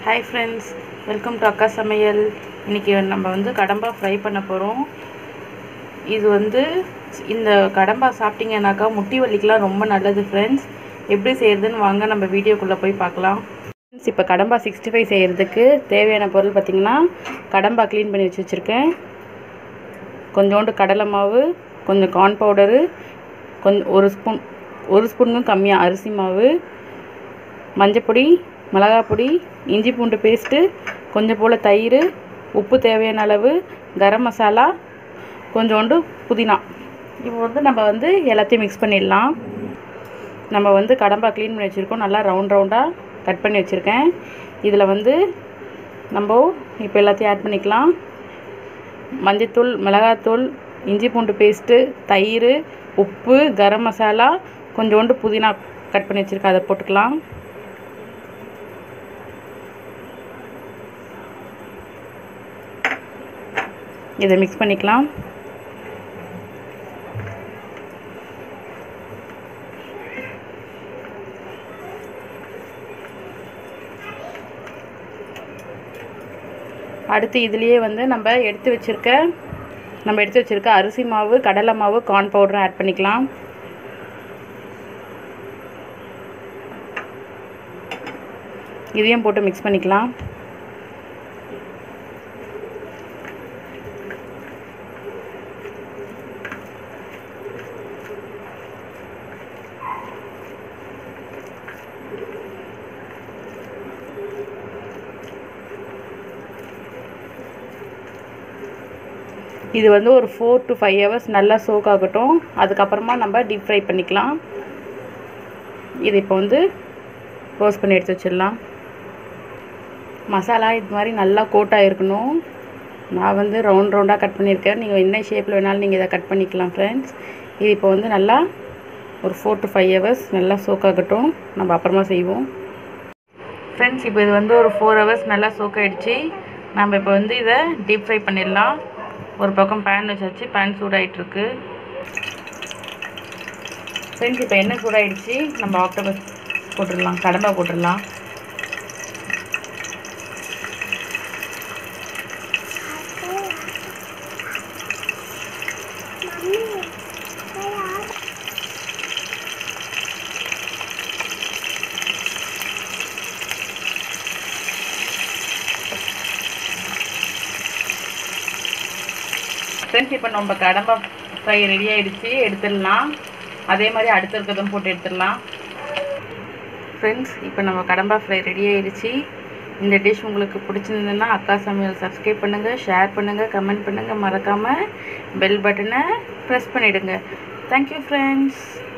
hi friends welcome to அக்கா சமையல் இன்றைக்கி நம்ம வந்து கடம்பா ஃப்ரை பண்ண போகிறோம் இது வந்து இந்த கடம்பா சாப்பிட்டீங்கன்னாக்கா முட்டி வலிக்கெலாம் ரொம்ப நல்லது ஃப்ரெண்ட்ஸ் எப்படி செய்கிறதுன்னு வாங்க நம்ம வீடியோக்குள்ளே போய் பார்க்கலாம் ஃப்ரெண்ட்ஸ் இப்போ கடம்பா சிக்ஸ்டி ஃபைவ் செய்கிறதுக்கு தேவையான பொருள் பார்த்திங்கன்னா கடம்பா க்ளீன் பண்ணி வச்சு வச்சுருக்கேன் கொஞ்சோண்டு கடலை மாவு கொஞ்சம் கார்ன் பவுடரு கொஞ்சம் ஒரு ஸ்பூன் ஒரு ஸ்பூனுக்கும் கம்மியாக அரிசி மாவு மஞ்சப்பொடி மிளகாய் பொடி இஞ்சி பூண்டு பேஸ்ட்டு கொஞ்சம் போல் தயிர் உப்பு தேவையான அளவு கரம் மசாலா கொஞ்சோண்டு புதினா இப்போ வந்து நம்ம வந்து எல்லாத்தையும் மிக்ஸ் பண்ணிடலாம் நம்ம வந்து கடம்பா க்ளீன் பண்ணி வச்சுருக்கோம் நல்லா ரவுண்ட் ரவுண்டாக கட் பண்ணி வச்சுருக்கேன் இதில் வந்து நம்ம இப்போ எல்லாத்தையும் ஆட் பண்ணிக்கலாம் மஞ்சத்தூள் மிளகாத்தூள் இஞ்சி பூண்டு பேஸ்ட்டு தயிர் உப்பு கரம் மசாலா கொஞ்சோண்டு புதினா கட் பண்ணி வச்சுருக்கேன் அதை போட்டுக்கலாம் இதை மிக்ஸ் பண்ணிக்கலாம் அடுத்து இதுலேயே வந்து நம்ம எடுத்து வச்சுருக்க நம்ம எடுத்து வச்சுருக்க அரிசி மாவு கடலை மாவு கார்ன் பவுடரும் ஆட் பண்ணிக்கலாம் இதையும் போட்டு மிக்ஸ் பண்ணிக்கலாம் இது வந்து ஒரு ஃபோர் டு ஃபைவ் ஹவர்ஸ் நல்லா சோக் ஆகட்டும் அதுக்கப்புறமா நம்ம டீப் ஃப்ரை பண்ணிக்கலாம் இது இப்போ வந்து ரோஸ்ட் பண்ணி எடுத்து வச்சிடலாம் மசாலா இது மாதிரி நல்லா கோட்டாக இருக்கணும் நான் வந்து ரவுண்ட் ரவுண்டாக கட் பண்ணியிருக்கேன் நீங்கள் என்ன ஷேப்பில் வேணாலும் நீங்கள் இதை கட் பண்ணிக்கலாம் ஃப்ரெண்ட்ஸ் இது இப்போ வந்து நல்லா ஒரு ஃபோர் டு ஃபைவ் ஹவர்ஸ் நல்லா சோக் ஆகட்டும் நம்ம அப்புறமா செய்வோம் ஃப்ரெண்ட்ஸ் இப்போ இது வந்து ஒரு ஃபோர் ஹவர்ஸ் நல்லா சோக் ஆகிடுச்சு நம்ம இப்போ வந்து இதை டீப் ஃப்ரை பண்ணிடலாம் ஒரு பக்கம் பேன் வச்சாச்சு பேன் சூடாகிட்டுருக்கு ஃப்ரெண்ட்ஸ் இப்போ எண்ணெய் சூடாகிடுச்சு நம்ம ஆக்டோபஸ் போட்டுடலாம் கடம்பா போட்டுடலாம் ஃப்ரெண்ட்ஸ் இப்போ நம்ம கடம்பா ஃப்ரை ரெடி ஆகிடுச்சு எடுத்துடலாம் அதே மாதிரி அடுத்து இருக்கிறதும் போட்டு எடுத்துடலாம் ஃப்ரெண்ட்ஸ் இப்போ நம்ம கடம்பா ஃப்ரை ரெடி ஆகிடுச்சு இந்த டிஷ் உங்களுக்கு பிடிச்சிருந்ததுன்னா அக்கா சமையல் சப்ஸ்கிரைப் பண்ணுங்கள் ஷேர் பண்ணுங்கள் கமெண்ட் பண்ணுங்கள் மறக்காமல் பெல் பட்டனை ப்ரெஸ் பண்ணிவிடுங்க தேங்க்யூ ஃப்ரெண்ட்ஸ்